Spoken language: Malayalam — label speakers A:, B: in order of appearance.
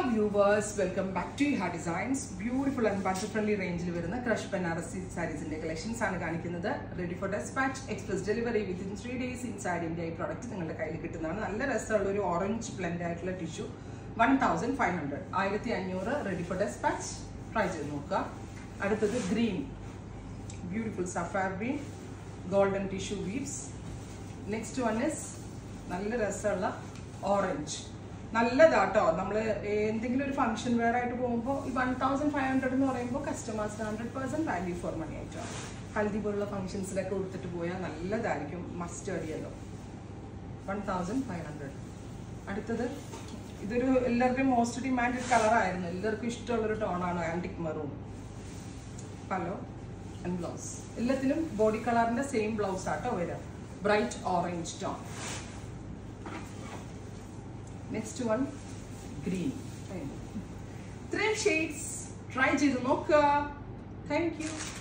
A: hello viewers welcome back to ഹാ designs beautiful and budget friendly റേഞ്ചിൽ വരുന്ന ക്രഷ് ബനാറസി സാരീസിന്റെ കളക്ഷൻസ് ആണ് കാണിക്കുന്നത് ready for despatch express delivery within three days inside India ഈ പ്രോഡക്റ്റ് നിങ്ങളുടെ കയ്യിൽ കിട്ടുന്നതാണ് നല്ല രസമുള്ള ഒരു ഓറഞ്ച് ബ്ലെൻഡ് ആയിട്ടുള്ള tissue one thousand five hundred ആയിരത്തി അഞ്ഞൂറ് റെഡി ഫോർ ഡെസ്പാച്ച് ട്രൈ ചെയ്ത് നോക്കുക അടുത്തത് ഗ്രീൻ ബ്യൂട്ടിഫുൾ സഫാർ green golden tissue weaves next one is നല്ല രസമുള്ള ഓറഞ്ച് നല്ലതാട്ടോ നമ്മൾ എന്തെങ്കിലും ഒരു ഫംഗ്ഷൻ വെയർ ആയിട്ട് പോകുമ്പോൾ ഈ വൺ തൗസൻഡ് ഫൈവ് ഹൺഡ്രഡ് എന്ന് പറയുമ്പോൾ കസ്റ്റമേഴ്സിന് hundred percent value for money ആയിട്ടോ ഹൽദി പോലുള്ള ഫംഗ്ഷൻസിലൊക്കെ കൊടുത്തിട്ട് പോയാൽ നല്ലതായിരിക്കും മസ്റ്റ് അറിയല്ലോ വൺ തൗസൻഡ് ഫൈവ് ഹൺഡ്രഡ് അടുത്തത് ഇതൊരു എല്ലാവരുടെയും മോസ്റ്റ് ഡിമാൻഡഡ് കളറായിരുന്നു എല്ലാവർക്കും ഇഷ്ടമുള്ളൊരു ടോണാണ് ആൻറ്റിക് മെറൂൺ പലോ ആൻഡ് ബ്ലൗസ് എല്ലാത്തിലും ബോഡി കളറിന്റെ സെയിം ബ്ലൗസ് ആട്ടോ വരിക bright orange tone next one green ഇത്രയും ഷെയ്ഡ്സ് ട്രൈ ചെയ്ത് നോക്കുക താങ്ക് യു